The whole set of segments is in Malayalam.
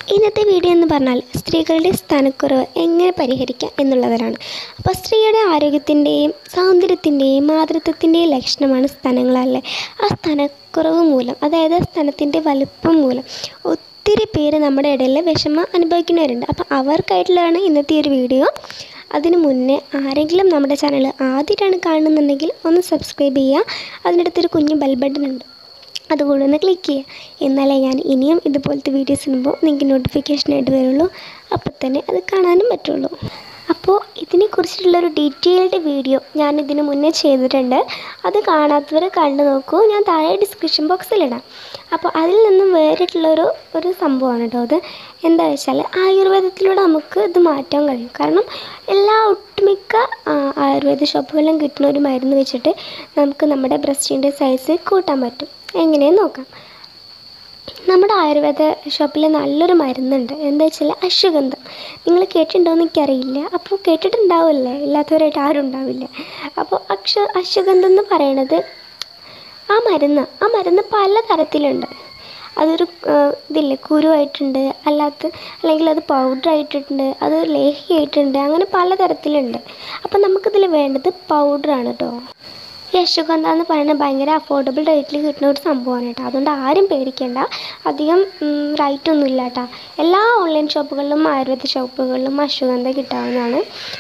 ഇന്നത്തെ വീഡിയോ എന്ന് പറഞ്ഞാൽ സ്ത്രീകളുടെ സ്ഥാനക്കുറവ് എങ്ങനെ പരിഹരിക്കാം എന്നുള്ളവരാണ് അപ്പോൾ സ്ത്രീയുടെ ആരോഗ്യത്തിൻ്റെയും സൗന്ദര്യത്തിൻ്റെയും മാതൃത്വത്തിൻ്റെയും ലക്ഷണമാണ് സ്തനങ്ങളല്ലേ ആ സ്ഥാനക്കുറവ് മൂലം അതായത് സ്ഥലത്തിൻ്റെ വലുപ്പം മൂലം ഒത്തിരി പേര് നമ്മുടെ ഇടയിൽ വിഷമം അനുഭവിക്കുന്നവരുണ്ട് അപ്പോൾ അവർക്കായിട്ടുള്ളതാണ് ഇന്നത്തെ ഒരു വീഡിയോ അതിന് മുന്നേ ആരെങ്കിലും നമ്മുടെ ചാനൽ ആദ്യമായിട്ടാണ് കാണുന്നുണ്ടെങ്കിൽ ഒന്ന് സബ്സ്ക്രൈബ് ചെയ്യുക അതിനടുത്തൊരു കുഞ്ഞു ബെൽ ബട്ടൺ ഉണ്ട് അതുകൂടെ ഒന്ന് ക്ലിക്ക് ചെയ്യുക എന്നാലേ ഞാൻ ഇനിയും ഇതുപോലത്തെ വീഡിയോസ് ഇടുമ്പോൾ നിങ്ങൾക്ക് നോട്ടിഫിക്കേഷനായിട്ട് വരുള്ളൂ അപ്പോൾ തന്നെ അത് കാണാനും പറ്റുള്ളൂ അപ്പോൾ ഇതിനെക്കുറിച്ചിട്ടുള്ളൊരു ഡീറ്റെയിൽഡ് വീഡിയോ ഞാൻ ഇതിന് മുന്നേ ചെയ്തിട്ടുണ്ട് അത് കാണാത്തവർ കണ്ടു നോക്കൂ ഞാൻ താഴെ ഡിസ്ക്രിപ്ഷൻ ബോക്സിലിടാം അപ്പോൾ അതിൽ നിന്നും വേറിട്ടുള്ളൊരു ഒരു സംഭവമാണ് കേട്ടോ അത് എന്താ വെച്ചാൽ ആയുർവേദത്തിലൂടെ നമുക്ക് ഇത് മാറ്റാൻ കഴിയും കാരണം എല്ലാ ഒട്ടുമിക്ക ആ, ആയുർവേദ ഷോപ്പുകളിലും കിട്ടുന്ന ഒരു മരുന്ന് വെച്ചിട്ട് നമുക്ക് നമ്മുടെ ബ്രസ്റ്റിൻ്റെ സൈസ് കൂട്ടാൻ പറ്റും എങ്ങനെയെന്ന് നോക്കാം നമ്മുടെ ആയുർവേദ ഷോപ്പിൽ നല്ലൊരു മരുന്നുണ്ട് എന്താ വെച്ചാൽ അശ്വഗന്ധം നിങ്ങൾ കേട്ടിട്ടുണ്ടോ എന്ന് എനിക്കറിയില്ല അപ്പോൾ കേട്ടിട്ടുണ്ടാവില്ലേ ഇല്ലാത്തവരായിട്ട് ആരും ഉണ്ടാവില്ല അപ്പോൾ അക്ഷ അശ്വഗന്ധം എന്ന് പറയണത് ആ മരുന്ന് ആ മരുന്ന് പല തരത്തിലുണ്ട് അതൊരു ആ, ഇതില്ലേ കുരുവായിട്ടുണ്ട് അല്ലാത്ത അല്ലെങ്കിൽ അത് പൗഡർ ആയിട്ടുണ്ട് അത് ലേഹിയായിട്ടുണ്ട് അങ്ങനെ പല തരത്തിലുണ്ട് അപ്പം നമുക്കിതിൽ വേണ്ടത് പൗഡറാണ് കേട്ടോ ഈ അശ്വഗന്ധ എന്ന് പറയുന്നത് ഭയങ്കര അഫോർഡബിൾ റേറ്റിൽ കിട്ടുന്ന ഒരു സംഭവമാണ് കേട്ടോ അതുകൊണ്ട് ആരും പേടിക്കേണ്ട അധികം റേറ്റ് ഒന്നും ഇല്ല കേട്ടോ എല്ലാ ഓൺലൈൻ ഷോപ്പുകളിലും ആയുർവേദ ഷോപ്പുകളിലും അശ്വഗന്ധ കിട്ടാവുന്നതാണ്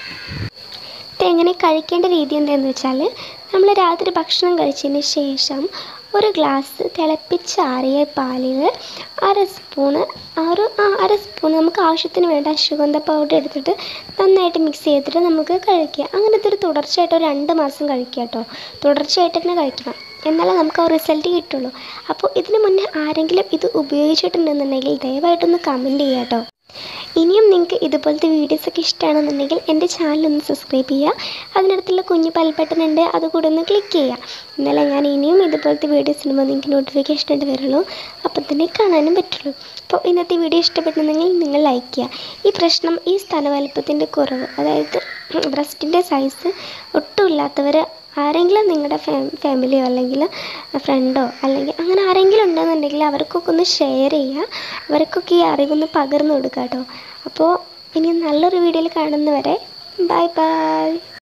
ഇത് എങ്ങനെ കഴിക്കേണ്ട രീതി എന്താണെന്ന് വെച്ചാൽ നമ്മൾ രാത്രി ഭക്ഷണം കഴിച്ചതിന് ശേഷം ഒരു ഗ്ലാസ് തിളപ്പിച്ചാറിയ പാലിൽ അര സ്പൂണ് ആ ഒരു ആ അര സ്പൂൺ നമുക്ക് ആവശ്യത്തിന് വേണ്ട അശ്വഗന്ധ പൗഡർ എടുത്തിട്ട് നന്നായിട്ട് മിക്സ് ചെയ്തിട്ട് നമുക്ക് കഴിക്കുക അങ്ങനത്തെ ഒരു തുടർച്ചയായിട്ട് ഒരു രണ്ട് മാസം കഴിക്കുക കേട്ടോ തുടർച്ചയായിട്ട് തന്നെ കഴിക്കണം എന്നാലേ നമുക്ക് ആ റിസൾട്ട് കിട്ടുള്ളൂ അപ്പോൾ ഇതിന് മുന്നേ ആരെങ്കിലും ഇത് ഉപയോഗിച്ചിട്ടുണ്ടെന്നുണ്ടെങ്കിൽ ദയവായിട്ടൊന്ന് കമൻറ്റ് ചെയ്യുക കേട്ടോ ഇനിയും നിങ്ങൾക്ക് ഇതുപോലത്തെ വീഡിയോസൊക്കെ ഇഷ്ടമാണെന്നുണ്ടെങ്കിൽ എൻ്റെ ചാനലൊന്ന് സബ്സ്ക്രൈബ് ചെയ്യുക അതിനടുത്തുള്ള കുഞ്ഞു ബെൽ ബട്ടൺ ഉണ്ട് അത് കൂടെ ഒന്ന് ക്ലിക്ക് ചെയ്യുക എന്നാലേ ഞാൻ ഇനിയും ഇതുപോലത്തെ വീഡിയോസ് ഇടുമ്പോൾ നിങ്ങൾക്ക് നോട്ടിഫിക്കേഷൻ ആയിട്ട് വരുള്ളൂ അപ്പം തന്നെ കാണാനും പറ്റുള്ളൂ അപ്പോൾ ഇന്നത്തെ വീഡിയോ ഇഷ്ടപ്പെട്ടുണ്ടെങ്കിൽ നിങ്ങൾ ലൈക്ക് ചെയ്യുക ഈ പ്രശ്നം ഈ സ്ഥലവലുപ്പത്തിൻ്റെ കുറവ് അതായത് ബ്രസ്റ്റിൻ്റെ സൈസ് ഒട്ടുമില്ലാത്തവർ ആരെങ്കിലും നിങ്ങളുടെ ഫാ ഫാമിലിയോ അല്ലെങ്കിൽ ഫ്രണ്ടോ അല്ലെങ്കിൽ അങ്ങനെ ആരെങ്കിലും ഉണ്ടെന്നുണ്ടെങ്കിൽ അവർക്കൊക്കെ ഒന്ന് ഷെയർ ചെയ്യുക അവർക്കൊക്കെ ഈ അറിവൊന്ന് പകർന്നു കൊടുക്കുക കേട്ടോ അപ്പോൾ ഇനി നല്ലൊരു വീഡിയോയിൽ കാണുന്നവരെ ബൈ ബൈ